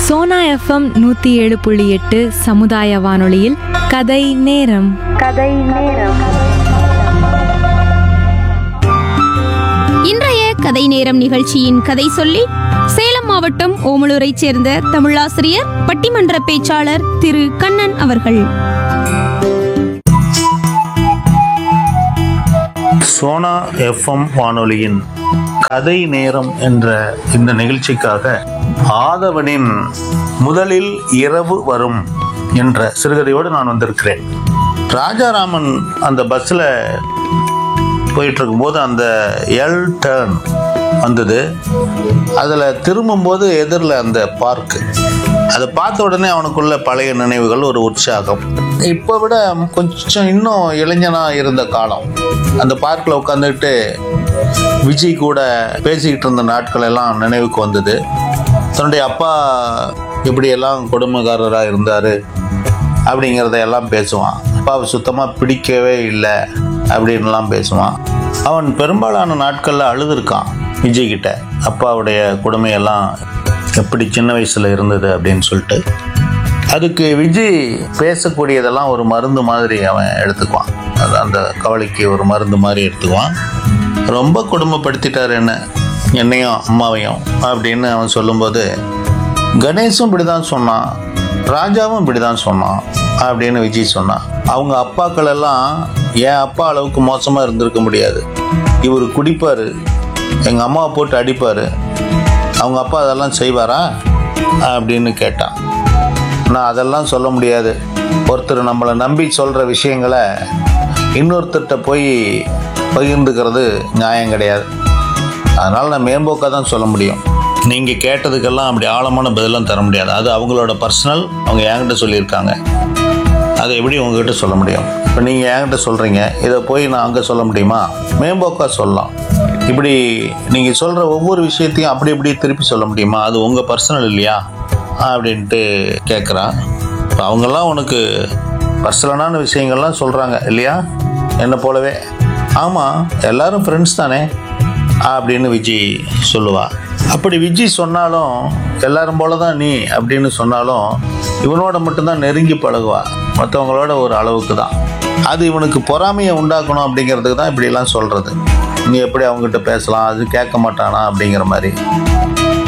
Sona FM நூற்றி ஏழு புள்ளி எட்டு சமுதாய வானொலியில் கதை நேரம் இன்றைய கதை நேரம் நிகழ்ச்சியின் கதை சொல்லி சேலம் மாவட்டம் ஓமலூரைச் சேர்ந்த தமிழாசிரியர் பட்டிமன்ற பேச்சாளர் திரு கண்ணன் அவர்கள் சோனா எஃப்எம் வானொலியின் கதை நேரம் என்ற இந்த நிகழ்ச்சிக்காக ஆதவனின் முதலில் இரவு வரும் என்ற சிறுகதையோடு நான் வந்திருக்கிறேன் ராஜாராமன் அந்த பஸ்ஸில் போயிட்டு இருக்கும்போது அந்த எல் டர்ன் வந்தது அதில் திரும்பும்போது எதிரில் அந்த பார்க்கு அதை பார்த்த உடனே அவனுக்குள்ள பழைய நினைவுகள் ஒரு உற்சாகம் இப்போ விட கொஞ்சம் இன்னும் இளைஞனாக இருந்த காலம் அந்த பார்க்கில் உட்காந்துட்டு விஜய் கூட பேசிக்கிட்டு இருந்த நாட்கள் எல்லாம் நினைவுக்கு வந்தது தன்னுடைய அப்பா எப்படியெல்லாம் கொடுமைக்காரராக இருந்தார் அப்படிங்கிறத எல்லாம் பேசுவான் அப்பாவை சுத்தமாக பிடிக்கவே இல்லை அப்படின்லாம் பேசுவான் அவன் பெரும்பாலான நாட்களில் அழுதுருக்கான் விஜய் கிட்ட அப்பாவுடைய கொடுமையெல்லாம் எப்படி சின்ன வயசில் இருந்தது அப்படின்னு சொல்லிட்டு அதுக்கு விஜய் பேசக்கூடியதெல்லாம் ஒரு மருந்து மாதிரி அவன் எடுத்துக்குவான் அது அந்த கவலைக்கு ஒரு மருந்து மாதிரி எடுத்துக்குவான் ரொம்ப கொடுமைப்படுத்திட்டார் என்ன என்னையும் அம்மாவையும் அப்படின்னு அவன் சொல்லும்போது கணேசும் இப்படி தான் சொன்னான் ராஜாவும் இப்படி தான் சொன்னான் அப்படின்னு விஜய் சொன்னான் அவங்க அப்பாக்கள் எல்லாம் என் அப்பா அளவுக்கு மோசமாக இருந்திருக்க முடியாது இவர் குடிப்பார் எங்கள் அம்மாவை போட்டு அடிப்பார் அவங்க அப்பா அதெல்லாம் செய்வாரா அப்படின்னு கேட்டான் நான் அதெல்லாம் சொல்ல முடியாது ஒருத்தர் நம்மளை நம்பி சொல்கிற விஷயங்களை இன்னொருத்தர்கிட்ட போய் பகிர்ந்துக்கிறது நியாயம் கிடையாது அதனால் நான் மேம்போக்காக தான் சொல்ல முடியும் நீங்கள் கேட்டதுக்கெல்லாம் அப்படி ஆழமான பதிலாம் தர முடியாது அது அவங்களோட பர்சனல் அவங்க என்கிட்ட சொல்லியிருக்காங்க அதை எப்படி உங்ககிட்ட சொல்ல முடியும் இப்போ நீங்கள் என்கிட்ட சொல்கிறீங்க இதை போய் நான் அங்கே சொல்ல முடியுமா மேம்போக்காக சொல்லலாம் இப்படி நீங்கள் சொல்கிற ஒவ்வொரு விஷயத்தையும் அப்படி இப்படி திருப்பி சொல்ல முடியுமா அது உங்கள் பர்சனல் இல்லையா அப்படின்ட்டு கேட்குறான் இப்போ அவங்கெல்லாம் உனக்கு பர்சனலான விஷயங்கள்லாம் சொல்கிறாங்க இல்லையா என்னை போலவே ஆமாம் எல்லாரும் ஃப்ரெண்ட்ஸ் தானே அப்படின்னு விஜய் சொல்லுவா அப்படி விஜய் சொன்னாலும் எல்லாரும் போல தான் நீ அப்படின்னு சொன்னாலும் இவனோட மட்டும்தான் நெருங்கி பழகுவா மற்றவங்களோட ஒரு அளவுக்கு தான் அது இவனுக்கு பொறாமையை உண்டாக்கணும் அப்படிங்கிறதுக்கு தான் இப்படிலாம் சொல்கிறது நீ எப்படி அவங்ககிட்ட பேசலாம் அது கேட்க மாட்டானா அப்படிங்கிற மாதிரி